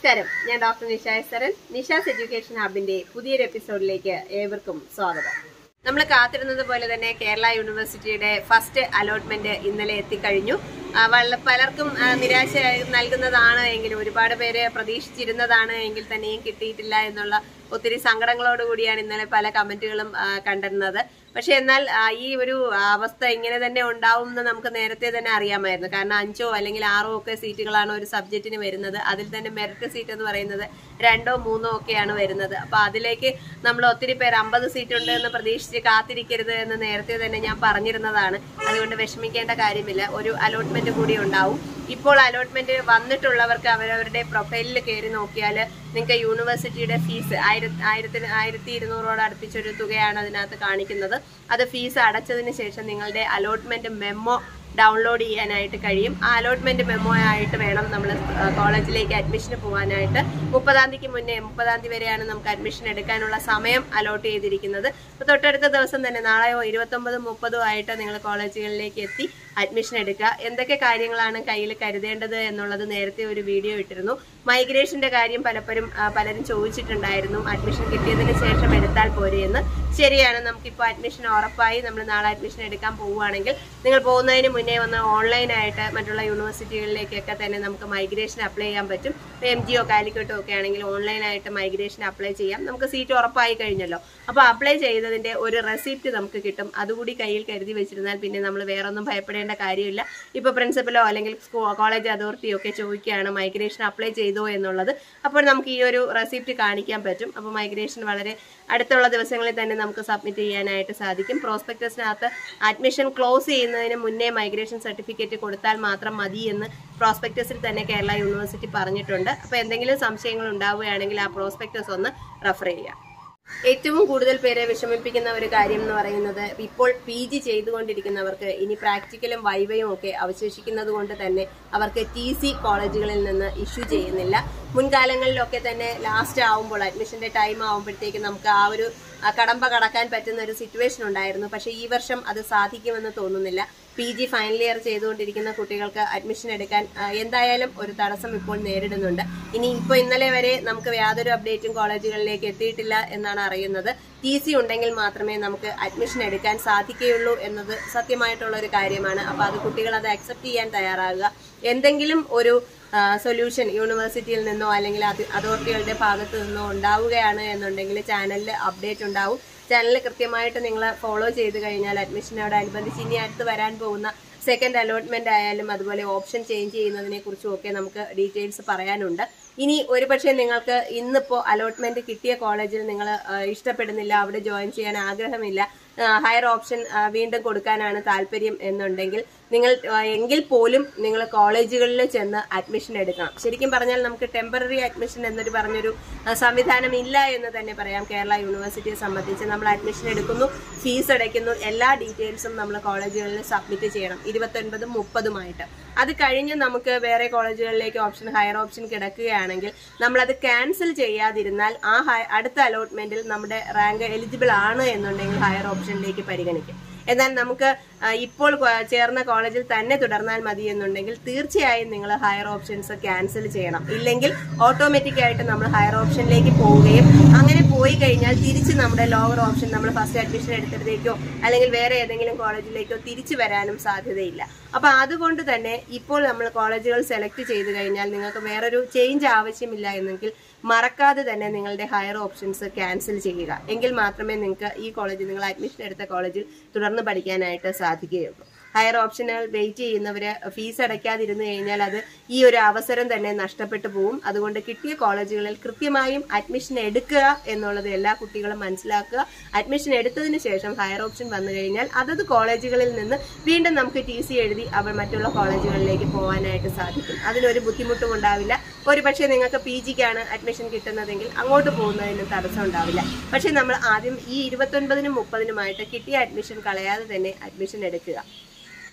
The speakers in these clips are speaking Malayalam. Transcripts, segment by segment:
നമസ്കാരം ഞാൻ ഡോക്ടർ നിഷ എസ്തരൻ നിഷാസ് എഡ്യൂക്കേഷൻ ഹബിന്റെ പുതിയൊരു എപ്പിസോഡിലേക്ക് ഏവർക്കും സ്വാഗതം നമ്മൾ കാത്തിരുന്നത് പോലെ തന്നെ കേരള യൂണിവേഴ്സിറ്റിയുടെ ഫസ്റ്റ് അലോട്ട്മെന്റ് ഇന്നലെ എത്തിക്കഴിഞ്ഞു ആ, വള- പലർക്കും ആ, നിരാശ നൽകുന്നതാണ് എങ്കിലും ഒരുപാട് പേര് പ്രതീക്ഷിച്ചിരുന്നതാണ് എങ്കിൽ തന്നെയും കിട്ടിയിട്ടില്ല എന്നുള്ള ഒത്തിരി സങ്കടങ്ങളോട് കൂടിയാണ് ഇന്നലെ പല കമന്റുകളും ആ, കണ്ടിരുന്നത് പക്ഷെ എന്നാൽ ആ, ഈ ഒരു അവസ്ഥ ഇങ്ങനെ തന്നെ ഉണ്ടാവും എന്ന് നമുക്ക് നേരത്തെ തന്നെ അറിയാമായിരുന്നു കാരണം അഞ്ചോ അല്ലെങ്കിൽ ആറോ ഒക്കെ സീറ്റുകളാണ് ഒരു സബ്ജക്റ്റിന് വരുന്നത് അതിൽ തന്നെ മെറിറ്റ് സീറ്റ് എന്ന് പറയുന്നത് രണ്ടോ മൂന്നോ ഒക്കെയാണ് വരുന്നത് അപ്പൊ അതിലേക്ക് നമ്മൾ ഒത്തിരി പേർ അമ്പത് സീറ്റ് ഉണ്ട് എന്ന് പ്രതീക്ഷിച്ച് കാത്തിരിക്കരുത് എന്ന് നേരത്തെ തന്നെ ഞാൻ പറഞ്ഞിരുന്നതാണ് അതുകൊണ്ട് വിഷമിക്കേണ്ട കാര്യമില്ല ഒരു അലോട്ട്മെന്റ് കൂടി ഉണ്ടാവും ഇപ്പോൾ അലോട്ട്മെന്റ് വന്നിട്ടുള്ളവർക്ക് അവരവരുടെ പ്രൊഫൈലിൽ കയറി നോക്കിയാൽ നിങ്ങൾക്ക് യൂണിവേഴ്സിറ്റിയുടെ ഫീസ് ആയിരത്തി ആയിരത്തിന് ആയിരത്തി ഇരുന്നൂറോട് അടുപ്പിച്ചൊരു തുകയാണ് അതിനകത്ത് കാണിക്കുന്നത് അത് ഫീസ് അടച്ചതിന് ശേഷം നിങ്ങളുടെ അലോട്ട്മെന്റ് മെമ്മോ ഡൗൺലോഡ് ചെയ്യാനായിട്ട് കഴിയും ആ അലോട്ട്മെന്റ് മെമ്മോ ആയിട്ട് വേണം നമ്മൾ കോളേജിലേക്ക് അഡ്മിഷന് പോകാനായിട്ട് മുപ്പതാം തീയതിക്ക് മുന്നേ മുപ്പതാം തീയതി വരെയാണ് നമുക്ക് അഡ്മിഷൻ എടുക്കാനുള്ള സമയം അലോട്ട് ചെയ്തിരിക്കുന്നത് അപ്പോൾ തൊട്ടടുത്ത ദിവസം തന്നെ നാളെയോ ഇരുപത്തൊമ്പതും മുപ്പതും ആയിട്ട് നിങ്ങൾ കോളേജുകളിലേക്ക് എത്തി അഡ്മിഷൻ എടുക്കുക എന്തൊക്കെ കാര്യങ്ങളാണ് കയ്യിൽ കരുതേണ്ടത് എന്നുള്ളത് നേരത്തെ ഒരു വീഡിയോ ഇട്ടിരുന്നു മൈഗ്രേഷന്റെ കാര്യം പലപ്പോഴും ആ, പലരും ചോദിച്ചിട്ടുണ്ടായിരുന്നു അഡ്മിഷൻ കിട്ടിയതിന് ശേഷം എടുത്താൽ പോരെ എന്ന് ശരിയാണ് നമുക്കിപ്പോൾ അഡ്മിഷൻ ഉറപ്പായി നമ്മൾ നാളെ അഡ്മിഷൻ എടുക്കാൻ പോവുകയാണെങ്കിൽ നിങ്ങൾ പോകുന്നതിന് മുന്നേ വന്ന് ഓൺലൈനായിട്ട് മറ്റുള്ള യൂണിവേഴ്സിറ്റികളിലേക്കൊക്കെ തന്നെ നമുക്ക് മൈഗ്രേഷൻ അപ്ലൈ ചെയ്യാൻ പറ്റും എം ജിയോ കാലിക്കട്ടോ ഒക്കെ ആണെങ്കിൽ ഓൺലൈനായിട്ട് മൈഗ്രേഷൻ അപ്ലൈ ചെയ്യാം നമുക്ക് സീറ്റ് ഉറപ്പായി കഴിഞ്ഞല്ലോ അപ്പോൾ അപ്ലൈ ചെയ്തതിന്റെ ഒരു റെസിപ്റ്റ് നമുക്ക് കിട്ടും അതുകൂടി കയ്യിൽ കരുതി വെച്ചിരുന്നാൽ പിന്നെ നമ്മൾ വേറൊന്നും ഭയപ്പെടേണ്ട കാര്യമില്ല ഇപ്പോൾ പ്രിൻസിപ്പലോ അല്ലെങ്കിൽ സ്കൂ- കോളേജ് അതോറിറ്റിയോ ഒക്കെ ചോദിക്കുകയാണ് മൈഗ്രേഷൻ അപ്ലൈ ചെയ്തോ എന്നുള്ളത് അപ്പോൾ നമുക്ക് ഈ ഒരു റെസിപ്റ്റ് കാണിക്കാൻ പറ്റും അപ്പോൾ മൈഗ്രേഷൻ വളരെ അടുത്തുള്ള ദിവസങ്ങളിൽ തന്നെ നമുക്ക് സബ്മിറ്റ് ചെയ്യാനായിട്ട് സാധിക്കും പ്രോസ്പെക്ടസിനകത്ത് അഡ്മിഷൻ ക്ലോസ് ചെയ്യുന്നതിന് മുന്നേ മൈഗ്രേഷൻ സർട്ടിഫിക്കറ്റ് കൊടുത്താൽ മാത്രം മതി എന്ന് പ്രോസ്പെക്ടസിൽ തന്നെ കേരള യൂണിവേഴ്സിറ്റി പറഞ്ഞിട്ടുണ്ട് അപ്പോൾ എന്തെങ്കിലും സംശയങ്ങൾ ഉണ്ടാവുകയാണെങ്കിൽ ആ പ്രോസ്പെക്ടസ് ഒന്ന് റെഫർ ചെയ്യാം ഏറ്റവും കൂടുതൽ പേരെ വിഷമിപ്പിക്കുന്ന ഒരു കാര്യം എന്ന് പറയുന്നത് ഇപ്പോൾ പി ജി ചെയ്തുകൊണ്ടിരിക്കുന്നവർക്ക് ഇനി പ്രാക്ടിക്കലും വൈവയും ഒക്കെ അവശേഷിക്കുന്നത് കൊണ്ട് തന്നെ അവർക്ക് ടി സി കോളേജുകളിൽ നിന്ന് ഇഷ്യൂ ചെയ്യുന്നില്ല മുൻകാലങ്ങളിലൊക്കെ തന്നെ ലാസ്റ്റ് ആവുമ്പോൾ അഡ്മിഷന്റെ ടൈം ആവുമ്പോഴത്തേക്ക് നമുക്ക് ആ ഒരു ആ, കടമ്പ കടക്കാൻ പറ്റുന്ന ഒരു സിറ്റുവേഷൻ ഉണ്ടായിരുന്നു പക്ഷേ ഈ വർഷം അത് സാധിക്കുമെന്ന് തോന്നുന്നില്ല പി ജി ഫൈനൽ ഇയർ ചെയ്തുകൊണ്ടിരിക്കുന്ന കുട്ടികൾക്ക് അഡ്മിഷൻ എടുക്കാൻ ആ, എന്തായാലും ഒരു തടസ്സം ഇപ്പോൾ നേരിടുന്നുണ്ട് ഇനി ഇപ്പോൾ ഇന്നലെ വരെ നമുക്ക് യാതൊരു അപ്ഡേറ്റും കോളേജുകളിലേക്ക് എത്തിയിട്ടില്ല എന്നാണ് അറിയുന്നത് ടി സി ഉണ്ടെങ്കിൽ മാത്രമേ നമുക്ക് അഡ്മിഷൻ എടുക്കാൻ സാധിക്കുകയുള്ളൂ എന്നത് സത്യമായിട്ടുള്ള ഒരു കാര്യമാണ് അപ്പോൾ അത് കുട്ടികൾ അത് അക്സെപ്റ്റ് ചെയ്യാൻ തയ്യാറാകുക എന്തെങ്കിലും ഒരു സൊല്യൂഷൻ യൂണിവേഴ്സിറ്റിയിൽ നിന്നോ അല്ലെങ്കിൽ അത്- അതോറിറ്റികളുടെ ഭാഗത്തു നിന്നോ ഉണ്ടാവുകയാണ് എന്നുണ്ടെങ്കിൽ ചാനലിൽ അപ്ഡേറ്റ് ഉണ്ടാവും ചാനൽ കൃത്യമായിട്ട് നിങ്ങൾ ഫോളോ ചെയ്ത് കഴിഞ്ഞാൽ അഡ്മിഷനോടനുബന്ധിച്ച് ഇനി അടുത്ത് വരാൻ പോകുന്ന സെക്കൻഡ് അലോട്ട്മെന്റ് ആയാലും അതുപോലെ ഓപ്ഷൻ ചേഞ്ച് ചെയ്യുന്നതിനെ കുറിച്ചും ഒക്കെ നമുക്ക് ഡീറ്റെയിൽസ് പറയാനുണ്ട് ഇനി ഒരുപക്ഷെ നിങ്ങൾക്ക് ഇന്നിപ്പോ അലോട്ട്മെന്റ് കിട്ടിയ കോളേജിൽ നിങ്ങൾ ഇഷ്ടപ്പെടുന്നില്ല അവിടെ ജോയിൻ ചെയ്യാൻ ആഗ്രഹമില്ല ഹയർ ഓപ്ഷൻ വീണ്ടും കൊടുക്കാനാണ് താല്പര്യം എന്നുണ്ടെങ്കിൽ നിങ്ങൾ ആ, എങ്കിൽ പോലും നിങ്ങൾ കോളേജുകളിൽ ചെന്ന് അഡ്മിഷൻ എടുക്കണം ശരിക്കും പറഞ്ഞാൽ നമുക്ക് ടെമ്പററി അഡ്മിഷൻ എന്നൊരു പറഞ്ഞൊരു ആ, സംവിധാനം ഇല്ല എന്ന് തന്നെ പറയാം കേരള യൂണിവേഴ്സിറ്റിയെ സംബന്ധിച്ച് നമ്മൾ അഡ്മിഷൻ എടുക്കുന്നു ഫീസ് അടയ്ക്കുന്നു എല്ലാ ഡീറ്റെയിൽസും നമ്മൾ കോളേജുകളിൽ സബ്മിറ്റ് ചെയ്യണം ഇരുപത്തൊൻപതും മുപ്പതുമായിട്ട് അത് കഴിഞ്ഞ് നമുക്ക് വേറെ കോളേജുകളിലേക്ക് ഓപ്ഷൻ ഹയർ ഓപ്ഷൻ കിടക്കുകയാണെങ്കിൽ നമ്മളത് ക്യാൻസൽ ചെയ്യാതിരുന്നാൽ ആ ഹയ- അടുത്ത അലോട്ട്മെന്റിൽ നമ്മുടെ റാങ്ക് എലിജിബിൾ ആണ് എന്നുണ്ടെങ്കിൽ ഹയർ ഓപ്ഷനിലേക്ക് പരിഗണിക്കും എന്നാൽ നമുക്ക് ആ, ഇപ്പോൾ കൊ- ചേർന്ന കോളേജിൽ തന്നെ തുടർന്നാൽ മതി എന്നുണ്ടെങ്കിൽ തീർച്ചയായും നിങ്ങൾ ഹയർ ഓപ്ഷൻസ് ക്യാൻസൽ ചെയ്യണം ഇല്ലെങ്കിൽ ഓട്ടോമാറ്റിക് ആയിട്ട് നമ്മൾ ഹയർ ഓപ്ഷനിലേക്ക് പോവുകയും അങ്ങനെ പോയി കഴിഞ്ഞാൽ തിരിച്ച് നമ്മുടെ ലോവർ ഓപ്ഷൻ നമ്മൾ ഫസ്റ്റ് അഡ്മിഷൻ എടുത്തിടത്തേക്കോ അല്ലെങ്കിൽ വേറെ ഏതെങ്കിലും കോളേജിലേക്കോ തിരിച്ചു വരാനും സാധ്യതയില്ല അപ്പൊ അതുകൊണ്ട് തന്നെ ഇപ്പോൾ നമ്മൾ കോളേജുകൾ സെലക്ട് ചെയ്ത് കഴിഞ്ഞാൽ നിങ്ങൾക്ക് വേറൊരു ചേഞ്ച് ആവശ്യമില്ല എന്നെങ്കിൽ മറക്കാതെ തന്നെ നിങ്ങളുടെ ഹയർ ഓപ്ഷൻസ് ക്യാൻസൽ ചെയ്യുക എങ്കിൽ മാത്രമേ നിങ്ങൾക്ക് ഈ കോളേജിൽ നിങ്ങൾ അഡ്മിഷൻ എടുത്ത കോളേജിൽ തുടർന്ന് പഠിക്കാനായിട്ട് സാധിക്കുകയുള്ളൂ ഹയർ ഓപ്ഷനുകൾ വെയിറ്റ് ചെയ്യുന്നവര് ഫീസ് അടയ്ക്കാതിരുന്നു കഴിഞ്ഞാൽ അത് ഈ ഒരു അവസരം തന്നെ നഷ്ടപ്പെട്ടു പോകും അതുകൊണ്ട് കിട്ടിയ കോളേജുകളിൽ കൃത്യമായും അഡ്മിഷൻ എടുക്കുക എന്നുള്ളത് എല്ലാ കുട്ടികളും മനസ്സിലാക്കുക അഡ്മിഷൻ എടുത്തതിന് ശേഷം ഹയർ ഓപ്ഷൻ വന്നു കഴിഞ്ഞാൽ അതത് കോളേജുകളിൽ നിന്ന് വീണ്ടും നമുക്ക് ടി സി എഴുതി അവർ മറ്റുള്ള കോളേജുകളിലേക്ക് പോകാനായിട്ട് സാധിക്കും അതിനൊരു ബുദ്ധിമുട്ടും ഉണ്ടാവില്ല ഒരു പക്ഷേ നിങ്ങൾക്ക് പി ജിക്കാണ് അഡ്മിഷൻ കിട്ടുന്നതെങ്കിൽ അങ്ങോട്ട് പോകുന്നതിന് തടസ്സം ഉണ്ടാവില്ല പക്ഷേ നമ്മൾ ആദ്യം ഈ ഇരുപത്തൊൻപതിനും മുപ്പതിനുമായിട്ട് കിട്ടിയ അഡ്മിഷൻ കളയാതെ തന്നെ അഡ്മിഷൻ എടുക്കുക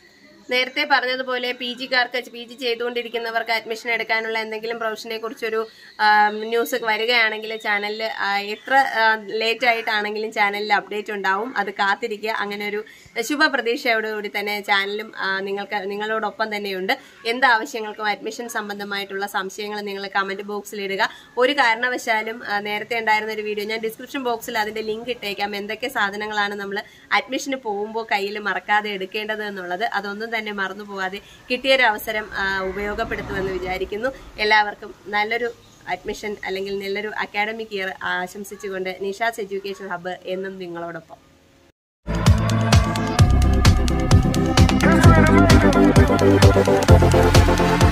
നേരത്തെ പറഞ്ഞതുപോലെ പി ജിക്കാർക്ക് പി ജി ചെയ്തുകൊണ്ടിരിക്കുന്നവർക്ക് അഡ്മിഷൻ എടുക്കാനുള്ള എന്തെങ്കിലും പ്രൊഫഷനെ കുറിച്ചൊരു ന്യൂസ് വരികയാണെങ്കിൽ ചാനലിൽ എത്ര ലേറ്റ് ആയിട്ടാണെങ്കിലും ചാനലിൽ അപ്ഡേറ്റ് ഉണ്ടാവും അത് കാത്തിരിക്കുക അങ്ങനെ ഒരു ശുഭപ്രതീക്ഷയോടുകൂടി തന്നെ ചാനലും ആ, നിങ്ങൾക്ക് നിങ്ങളോടൊപ്പം തന്നെയുണ്ട് എന്ത് ആവശ്യങ്ങൾക്കും അഡ്മിഷൻ സംബന്ധമായിട്ടുള്ള സംശയങ്ങൾ നിങ്ങൾ കമന്റ് ബോക്സിൽ ഇടുക ഒരു കാരണവശാലും ആ, നേരത്തെ ഉണ്ടായിരുന്ന ഒരു വീഡിയോ ഞാൻ ഡിസ്ക്രിപ്ഷൻ ബോക്സിൽ അതിന്റെ ലിങ്ക് ഇട്ടേക്കാം എന്തൊക്കെ സാധനങ്ങളാണ് നമ്മൾ അഡ്മിഷന് പോകുമ്പോൾ കയ്യിൽ മറക്കാതെ എടുക്കേണ്ടത് എന്നുള്ളത് അതൊന്നും തന്നെ മറന്നു പോകാതെ കിട്ടിയൊരു അവസരം ആ, ഉപയോഗപ്പെടുത്തുമെന്ന് വിചാരിക്കുന്നു എല്ലാവർക്കും നല്ലൊരു അഡ്മിഷൻ അല്ലെങ്കിൽ നല്ലൊരു അക്കാഡമിക് ഇയർ ആശംസിച്ചുകൊണ്ട് നിഷാസ് എഡ്യൂക്കേഷൻ ഹബ്ബ് എന്നും നിങ്ങളോടൊപ്പം Thank you.